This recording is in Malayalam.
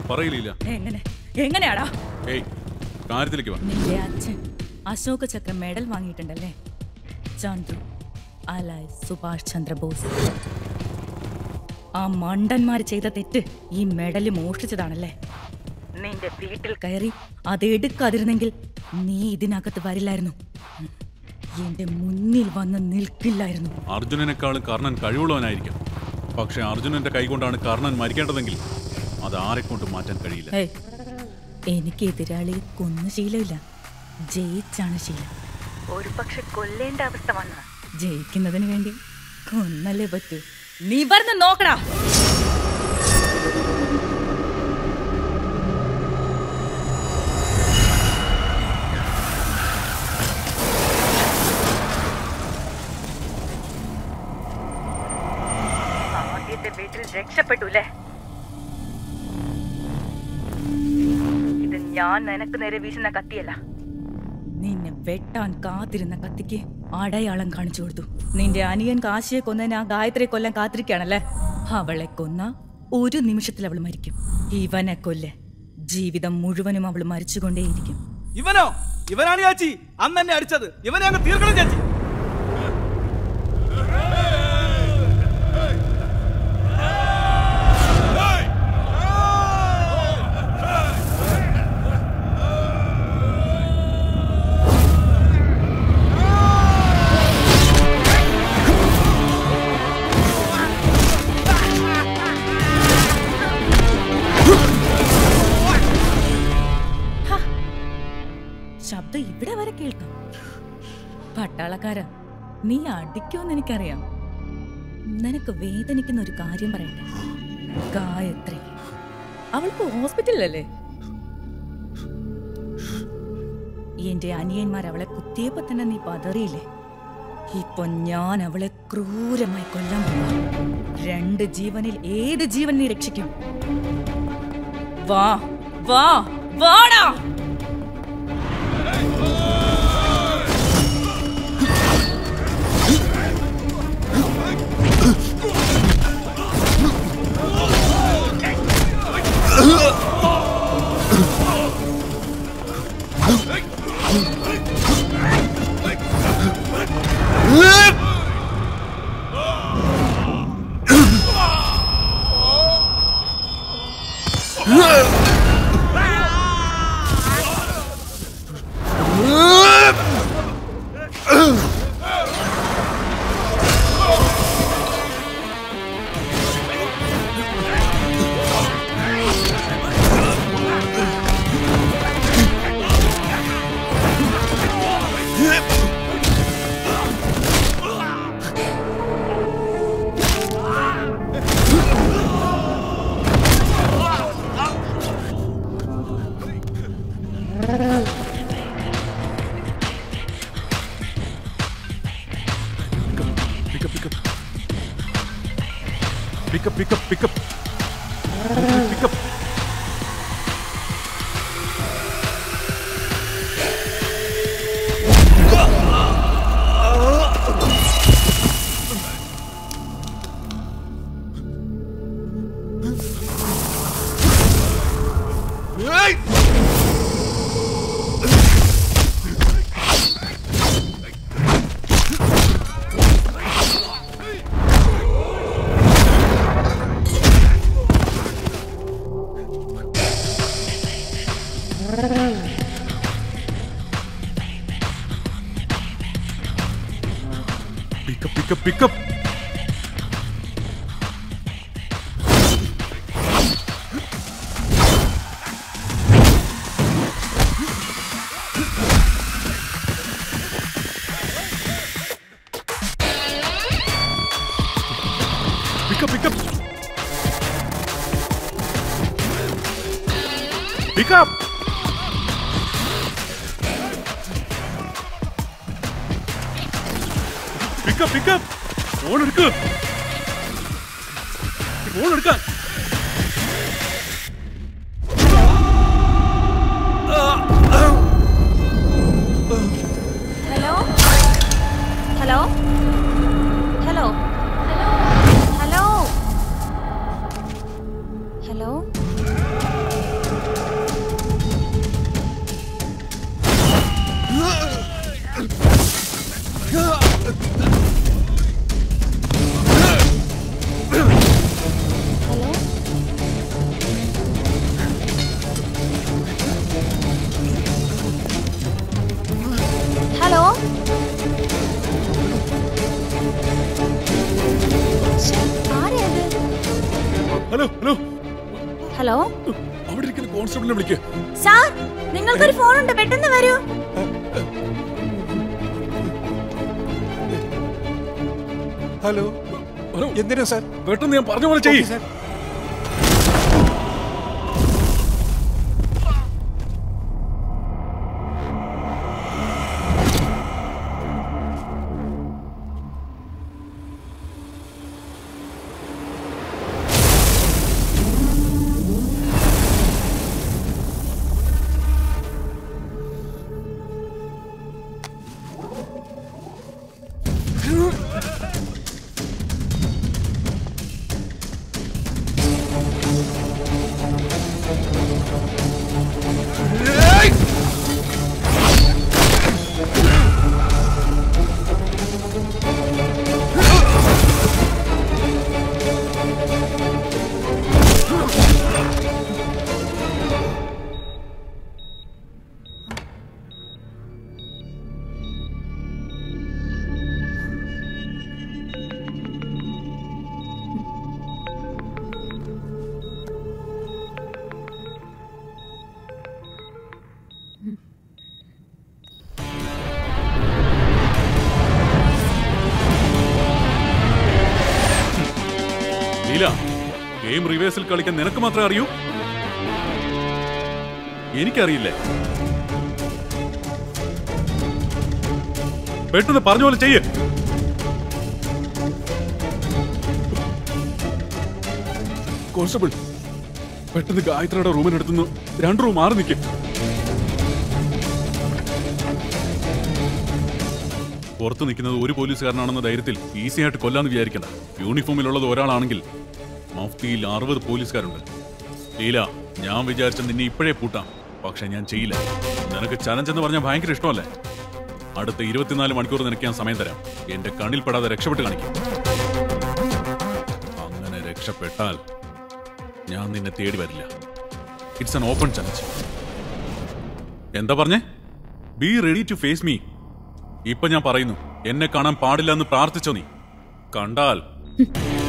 പറയില്ല എങ്ങനെ എങ്ങനെയാടാ ഏയ് കാര്യത്തിലേക്ക് വാ നിന്റെ അച്ഛൻ അശോക ചക്ര മെഡൽ വാങ്ങിയിട്ടുണ്ടല്ലേ ചന്ദ്രു അലായ് സുഭാഷ് ചന്ദ്രബോസ് ആ മണ്ടന്മാർ ചെയ്ത തെറ്റ് ഈ മെഡല് മോഷ്ടിച്ചതാണല്ലേ നിന്റെ വീട്ടിൽ കയറി അത് എടുക്കാതിരുന്നെങ്കിൽ നീ ഇതിനകത്ത് വരില്ലായിരുന്നു എന്റെ മുന്നിൽ വന്ന് നിൽക്കില്ലായിരുന്നു അർജുനനേക്കാളും കർണൻ കഴിവുള്ളവനായിരിക്കാം പക്ഷെ അർജുനന്റെ കൈകൊണ്ടാണ് കർണൻ മരിക്കേണ്ടതെങ്കിൽ അത് ആരെ കൊണ്ടും മാറ്റാൻ കഴിയില്ല ഏയ്, എനിക്ക് എതിരാളിയെ കൊന്നു ശീലമില്ല ജയിച്ചാണ് ശീലം ഒരു പക്ഷെ കൊല്ലേണ്ട അവസ്ഥ വന്ന ജയിക്കുന്നതിന് വേണ്ടി കൊന്നല്ലേ പറ്റൂ നീ പറഞ്ഞ് നോക്കടാ ആദ്യത്തെ വീട്ടിൽ രക്ഷപ്പെട്ടൂല്ലേ ഇത് ഞാൻ നിനക്ക് നേരെ വീശുന്ന കത്തിയല്ല നിന്നെ വെട്ടാൻ കാത്തിരുന്ന കത്തിക്ക് അടയാളം കാണിച്ചു കൊടുത്തു നിന്റെ അനിയൻ കാശിയെ കൊന്നതിന് ആ ഗായത്രിയെ കൊല്ലാൻ കാത്തിരിക്കുകയാണല്ലേ അവളെ കൊന്ന ഒരു നിമിഷത്തിൽ അവൾ മരിക്കും ഇവനെ കൊല്ലെ ജീവിതം മുഴുവനും അവൾ മരിച്ചുകൊണ്ടേയിരിക്കും ഇവനോ ഇവനാണ് ചാച്ചി അന്ന് എന്നെ അടിച്ചത് ഇവനെ അങ്ങ് തീർക്കണം ചാച്ചി ശബ്ദം ഇവിടെ വരെ കേൾക്കാം പട്ടാളക്കാരാ നീ അടിക്കുമെന്ന് എനിക്കറിയാം നിനക്ക് വേദനിക്കുന്ന ഒരു കാര്യം പറയട്ടെ ഗായത്രി അവൾക്ക് ഹോസ്പിറ്റലിലല്ലേ എന്റെ അനിയന്മാർ അവളെ കുത്തിയപ്പോ തന്നെ നീ പതറിയില്ലേ ഇപ്പൊ ഞാൻ അവളെ ക്രൂരമായി കൊല്ലാൻ പോവാ രണ്ട് ജീവനിൽ ഏത് ജീവൻ നീ രക്ഷിക്കും വാ വാ വാടാ pickup pickup pickup pickup pickup pickup pickup pickup pickup pickup pickup pickup pickup pickup phone എടുക്ക് ഫോൺ എടുക്കാൻ hello hello hello hello hello hello അവിടെ ഇരിക്കുന്ന കോൺസ്റ്റബിളിനെ വിളിക്കുക സാർ നിങ്ങൾക്കൊരു ഫോൺ ഉണ്ട് പെട്ടെന്ന് വരൂ ഹലോ എന്തിനാ സാർ പെട്ടെന്ന് ഞാൻ പറഞ്ഞ പോലെ ചെയ്യ് സാർ ലീല ഗെയിം റിവേഴ്സിൽ കളിക്കാൻ നിനക്ക് മാത്രമേ അറിയൂ എനിക്കറിയില്ലേ പെട്ടെന്ന് പറഞ്ഞ പോലെ ചെയ്യ് കോൺസ്റ്റബിൾ പെട്ടെന്ന് ഗായത്രിയുടെ റൂമിനടുത്തുനിന്ന് രണ്ട് റൂം മാറി നിൽക്കും പുറത്ത് നിൽക്കുന്നത് ഒരു പോലീസുകാരനാണെന്ന ധൈര്യത്തിൽ ഈസി ആയിട്ട് കൊല്ലാന്ന് വിചാരിക്കണ്ട യൂണിഫോമിലുള്ളത് ഒരാളാണെങ്കിൽ മഫ്തിയിൽ അറുപത് പോലീസുകാരുണ്ട് ലീല ഞാൻ വിചാരിച്ച നിന്നെ ഇപ്പോഴേ പൂട്ടാം പക്ഷെ ഞാൻ ചെയ്യില്ല നിനക്ക് ചലഞ്ച് എന്ന് പറഞ്ഞാൽ ഭയങ്കര ഇഷ്ടമല്ലേ അടുത്ത ഇരുപത്തിനാല് മണിക്കൂർ നിനക്ക് ഞാൻ സമയം തരാം എന്റെ കണ്ണിൽ പെടാതെ രക്ഷപ്പെട്ട് കാണിക്കും അങ്ങനെ രക്ഷപ്പെട്ടാൽ ഞാൻ നിന്നെ തേടി വരില്ല ഇറ്റ്സ് ആൻ ഓപ്പൺ ചലഞ്ച് എന്താ പറഞ്ഞേ be ready to face me ഇപ്പൊ ഞാൻ പറയുന്നു എന്നെ കാണാൻ പാടില്ല എന്ന് പ്രാർത്ഥിച്ചോ നീ കണ്ടാൽ